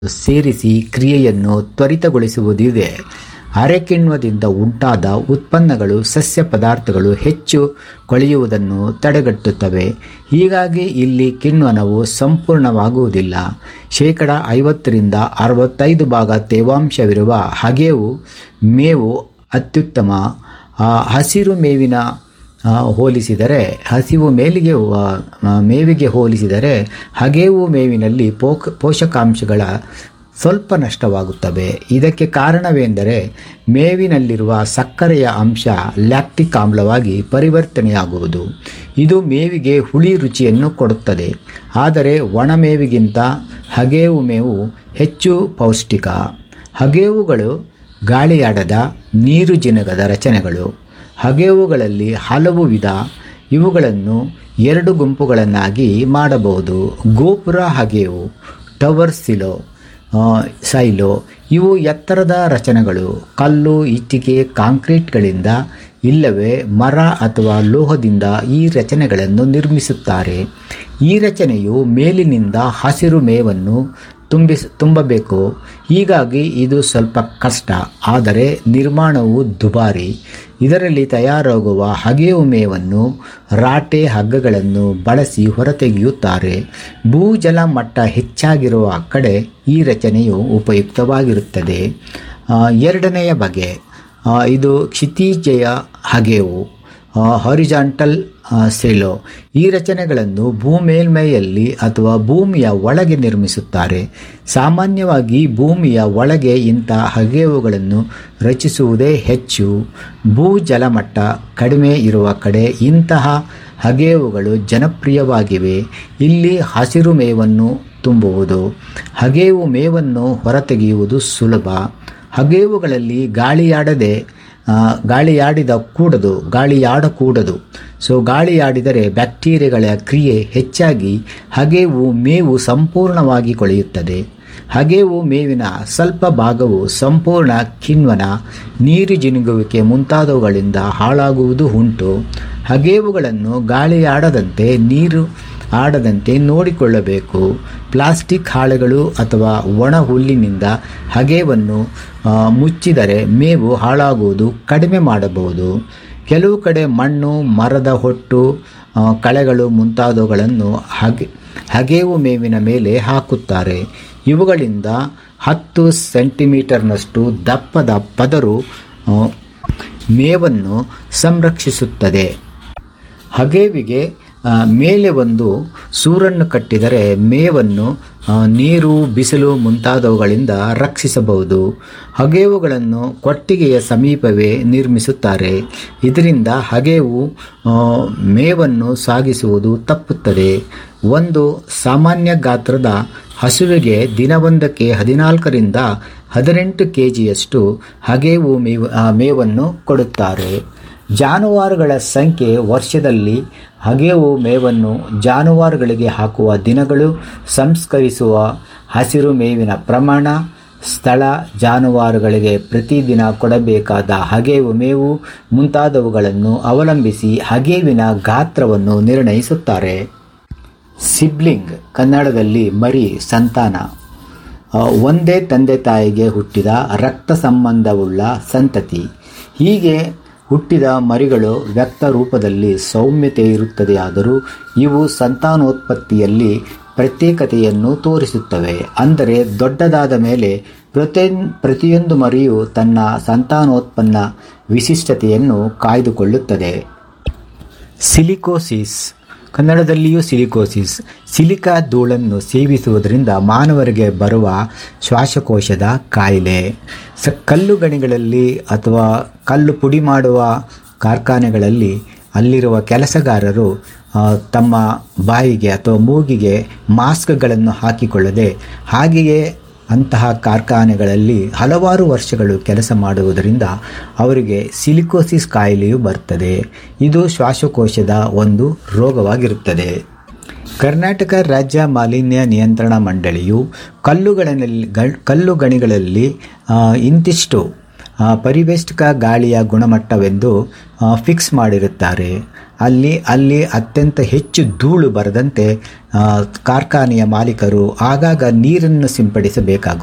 ಸೇರಿಸಿ ಕ್ರಿಯೆಯನ್ನು ತ್ವರಿತಗೊಳಿಸುವುದಿದೆ ಅರೆಕಿಣ್ವದಿಂದ ಉಂಟಾದ ಉತ್ಪನ್ನಗಳು ಸಸ್ಯ ಪದಾರ್ಥಗಳು ಹೆಚ್ಚು ಕೊಳೆಯುವುದನ್ನು ತಡೆಗಟ್ಟುತ್ತವೆ ಹೀಗಾಗಿ ಇಲ್ಲಿ ಕಿಣ್ವನವು ಸಂಪೂರ್ಣವಾಗುವುದಿಲ್ಲ ಶೇಕಡ ಐವತ್ತರಿಂದ ಅರವತ್ತೈದು ಭಾಗ ತೇವಾಂಶವಿರುವ ಹಗೆವು ಮೇವು ಅತ್ಯುತ್ತಮ ಆ, ಹಸಿರು ಮೇವಿನ ಆ, ಹೋಲಿಸಿದರೆ ಹಸಿವು ಮೇಲಿಗೆ ಆ, ಮೇವಿಗೆ ಹೋಲಿಸಿದರೆ ಹಗೆವು ಮೇವಿನಲ್ಲಿ ಪೋಕ್ ಪೋಷಕಾಂಶಗಳ ಸ್ವಲ್ಪ ನಷ್ಟವಾಗುತ್ತವೆ ಇದಕ್ಕೆ ಕಾರಣವೆಂದರೆ ಮೇವಿನಲ್ಲಿರುವ ಸಕ್ಕರೆಯ ಅಂಶ ಲ್ಯಾಕ್ಟಿಕ್ ಆಮ್ಲವಾಗಿ ಪರಿವರ್ತನೆಯಾಗುವುದು ಇದು ಮೇವಿಗೆ ಹುಳಿ ರುಚಿಯನ್ನು ಕೊಡುತ್ತದೆ ಆದರೆ ಒಣಮೇವಿಗಿಂತ ಹಗೆವು ಮೇವು ಹೆಚ್ಚು ಪೌಷ್ಟಿಕ ಹಗೆವುಗಳು ಗಾಳಿಯಾಡದ ನೀರು ಜಿನಗದ ರಚನೆಗಳು ಹಗೆವುಗಳಲ್ಲಿ ಹಲವು ವಿಧ ಇವುಗಳನ್ನು ಎರಡು ಗುಂಪುಗಳನ್ನಾಗಿ ಮಾಡಬಹುದು ಗೋಪುರ ಹಗೆವು ಟವರ್ ಸಿಲೋ ಆ, ಸೈಲೋ ಇವು ಎತ್ತರದ ರಚನೆಗಳು ಕಲ್ಲು ಇಟ್ಟಿಗೆ ಕಾಂಕ್ರೀಟ್ಗಳಿಂದ ಇಲ್ಲವೇ ಮರ ಅಥವಾ ಲೋಹದಿಂದ ಈ ರಚನೆಗಳನ್ನು ನಿರ್ಮಿಸುತ್ತಾರೆ ಈ ರಚನೆಯು ಮೇಲಿನಿಂದ ಹಸಿರು ಮೇವನ್ನು ತುಂಬಿಸ್ ತುಂಬಬೇಕು ಹೀಗಾಗಿ ಇದು ಸ್ವಲ್ಪ ಕಷ್ಟ ಆದರೆ ನಿರ್ಮಾಣವು ದುಬಾರಿ ಇದರಲ್ಲಿ ತಯಾರಾಗುವ ಹಗೆಯು ಮೇವನ್ನು ರಾಟೆ ಹಗ್ಗಗಳನ್ನು ಬಳಸಿ ಹೊರತೆಗೆಯುತ್ತಾರೆ ಭೂಜಲ ಮಟ್ಟ ಹೆಚ್ಚಾಗಿರುವ ಕಡೆ ಈ ರಚನೆಯು ಉಪಯುಕ್ತವಾಗಿರುತ್ತದೆ ಆ, ಎರಡನೆಯ ಬಗೆ ಆ, ಇದು ಕ್ಷಿತಿಜಯ ಹಗೆವು ಹಾರಿಜಾಂಟಲ್ ಸೆಲೋ ಈ ರಚನೆಗಳನ್ನು ಭೂಮೇಲ್ಮೈಯಲ್ಲಿ ಅಥವಾ ಭೂಮಿಯ ಒಳಗೆ ನಿರ್ಮಿಸುತ್ತಾರೆ ಸಾಮಾನ್ಯವಾಗಿ ಭೂಮಿಯ ಒಳಗೆ ಇಂಥ ಹಗೆವುಗಳನ್ನು ರಚಿಸುವುದೇ ಹೆಚ್ಚು ಭೂ ಜಲಮಟ್ಟ ಕಡಿಮೆ ಇರುವ ಕಡೆ ಇಂತಹ ಹಗೆವುಗಳು ಜನಪ್ರಿಯವಾಗಿವೆ ಇಲ್ಲಿ ಹಸಿರು ಮೇವನ್ನು ತುಂಬುವುದು ಹಗೆವು ಮೇವನ್ನು ಹೊರತೆಗೆಯುವುದು ಸುಲಭ ಹಗೆವುಗಳಲ್ಲಿ ಗಾಳಿಯಾಡದೆ ಆ, ಗಾಳಿಯಾಡಿದ ಕೂಡದು ಗಾಳಿಯಾಡಕೂಡದು ಸೊ ಗಾಳಿಯಾಡಿದರೆ ಬ್ಯಾಕ್ಟೀರಿಯಾಗಳ ಕ್ರಿಯೆ ಹೆಚ್ಚಾಗಿ ಹಗೆವು ಮೇವು ಸಂಪೂರ್ಣವಾಗಿ ಕೊಳೆಯುತ್ತದೆ ಹಗೆವು ಮೇವಿನ ಸ್ವಲ್ಪ ಭಾಗವು ಸಂಪೂರ್ಣ ಕಿಣ್ವನ ನೀರು ಜಿನುಗುವಿಕೆ ಮುಂತಾದವುಗಳಿಂದ ಹಾಳಾಗುವುದು ಉಂಟು ಹಗೆವುಗಳನ್ನು ಗಾಳಿಯಾಡದಂತೆ ನೀರು ಆಡದಂತೆ ನೋಡಿಕೊಳ್ಳಬೇಕು ಪ್ಲಾಸ್ಟಿಕ್ ಹಾಳೆಗಳು ಅಥವಾ ಒಣ ಹುಲ್ಲಿನಿಂದ ಹಗೆವನ್ನು ಆ, ಮುಚ್ಚಿದರೆ ಮೇವು ಹಾಳಾಗುವುದು ಕಡಿಮೆ ಮಾಡಬಹುದು ಕೆಲವು ಕಡೆ ಮಣ್ಣು ಮರದ ಹೊಟ್ಟು ಆ, ಕಳೆಗಳು ಮುಂತಾದವುಗಳನ್ನು ಹಗೆ ಹಗೆವು ಮೇವಿನ ಮೇಲೆ ಹಾಕುತ್ತಾರೆ ಇವುಗಳಿಂದ ಹತ್ತು ಸೆಂಟಿಮೀಟರ್ನಷ್ಟು ದಪ್ಪದ ಪದರು ಆ, ಮೇವನ್ನು ಸಂರಕ್ಷಿಸುತ್ತದೆ ಹಗೆವಿಗೆ ಆ, ಮೇಲೆ ಒಂದು ಸೂರನ್ನು ಕಟ್ಟಿದರೆ ಮೇವನ್ನು ಆ, ನೀರು ಬಿಸಿಲು ಮುಂತಾದವುಗಳಿಂದ ರಕ್ಷಿಸಬಹುದು ಹಗೆವುಗಳನ್ನು ಕೊಟ್ಟಿಗೆಯ ಸಮೀಪವೇ ನಿರ್ಮಿಸುತ್ತಾರೆ ಇದರಿಂದ ಹಗೆವು ಆ, ಮೇವನ್ನು ಸಾಗಿಸುವುದು ತಪ್ಪುತ್ತದೆ ಒಂದು ಸಾಮಾನ್ಯ ಗಾತ್ರದ ಹಸುವಿಗೆ ದಿನವೊಂದಕ್ಕೆ ಹದಿನಾಲ್ಕರಿಂದ ಹದಿನೆಂಟು ಕೆ ಜಿಯಷ್ಟು ಹಗೆವು ಮೇವು ಆ, ಮೇವನ್ನು ಕೊಡುತ್ತಾರೆ ಜಾನುವಾರುಗಳ ಸಂಖ್ಯೆ ವರ್ಷದಲ್ಲಿ ಹಗೆವು ಮೇವನ್ನು ಜಾನುವಾರುಗಳಿಗೆ ಹಾಕುವ ದಿನಗಳು ಸಂಸ್ಕರಿಸುವ ಹಸಿರು ಮೇವಿನ ಪ್ರಮಾಣ ಸ್ಥಳ ಜಾನುವಾರುಗಳಿಗೆ ಪ್ರತಿದಿನ ಕೊಡಬೇಕಾದ ಹಗೆವು ಮೇವು ಮುಂತಾದವುಗಳನ್ನು ಅವಲಂಬಿಸಿ ಹಗೆವಿನ ಗಾತ್ರವನ್ನು ನಿರ್ಣಯಿಸುತ್ತಾರೆ ಸಿಬ್ಲಿಂಗ್ ಕನ್ನಡದಲ್ಲಿ ಮರಿ ಸಂತಾನ ಆ, ಒಂದೇ ತಂದೆ ತಾಯಿಗೆ ಹುಟ್ಟಿದ ರಕ್ತ ಸಂಬಂಧವುಳ್ಳ ಸಂತತಿ ಹೀಗೆ ಹುಟ್ಟಿದ ಮರಿಗಳು ವ್ಯಕ್ತ ರೂಪದಲ್ಲಿ ಸೌಮ್ಯತೆ ಇರುತ್ತದೆಯಾದರೂ ಇವು ಸಂತಾನೋತ್ಪತ್ತಿಯಲ್ಲಿ ಪ್ರತ್ಯೇಕತೆಯನ್ನು ತೋರಿಸುತ್ತವೆ ಅಂದರೆ ದೊಡ್ಡದಾದ ಮೇಲೆ ಪ್ರತಿ ಪ್ರತಿಯೊಂದು ಮರಿಯು ತನ್ನ ಸಂತಾನೋತ್ಪನ್ನ ವಿಶಿಷ್ಟತೆಯನ್ನು ಕಾಯ್ದುಕೊಳ್ಳುತ್ತದೆ ಸಿಲಿಕೋಸಿಸ್ ಕನ್ನಡದಲ್ಲಿಯೂ ಸಿಲಿಕೋಸಿಸ್ ಸಿಲಿಕಾ ಧೂಳನ್ನು ಸೇವಿಸುವುದರಿಂದ ಮಾನವರಿಗೆ ಬರುವ ಶ್ವಾಸಕೋಶದ ಕಾಯಿಲೆ ಸ ಕಲ್ಲು ಗಣಿಗಳಲ್ಲಿ ಅಥವಾ ಕಲ್ಲು ಪುಡಿ ಮಾಡುವ ಕಾರ್ಖಾನೆಗಳಲ್ಲಿ ಅಲ್ಲಿರುವ ಕೆಲಸಗಾರರು ಆ, ತಮ್ಮ ಬಾಯಿಗೆ ಅಥವಾ ಮೂಗಿಗೆ ಮಾಸ್ಕ್ಗಳನ್ನು ಹಾಕಿಕೊಳ್ಳದೆ ಹಾಗೆಯೇ ಅಂತಹ ಕಾರ್ಖಾನೆಗಳಲ್ಲಿ ಹಲವಾರು ವರ್ಷಗಳು ಕೆಲಸ ಮಾಡುವುದರಿಂದ ಅವರಿಗೆ ಸಿಲಿಕೋಸಿಸ್ ಕಾಯಿಲೆಯು ಬರ್ತದೆ ಇದು ಶ್ವಾಸಕೋಶದ ಒಂದು ರೋಗವಾಗಿರುತ್ತದೆ ಕರ್ನಾಟಕ ರಾಜ್ಯ ಮಾಲಿನ್ಯ ನಿಯಂತ್ರಣ ಮಂಡಳಿಯು ಕಲ್ಲುಗಳಲ್ಲಿ ಗ- ಕಲ್ಲು ಗಣಿಗಳಲ್ಲಿ ಆ, ಇಂತಿಷ್ಟು ಆ, ಪರಿವೇಷ್ಟಕ ಗಾಳಿಯ ಗುಣಮಟ್ಟವೆಂದು ಆ, ಫಿಕ್ಸ್ ಮಾಡಿರುತ್ತಾರೆ ಅಲ್ಲಿ ಅಲ್ಲಿ ಅತ್ಯಂತ ಹೆಚ್ಚು ಧೂಳು ಬರದಂತೆ ಆ, ಕಾರ್ಖಾನೆಯ ಮಾಲೀಕರು ಆಗಾಗ ನೀರನ್ನು ಸಿಂಪಡಿಸಬೇಕಾಗುತ್ತದೆ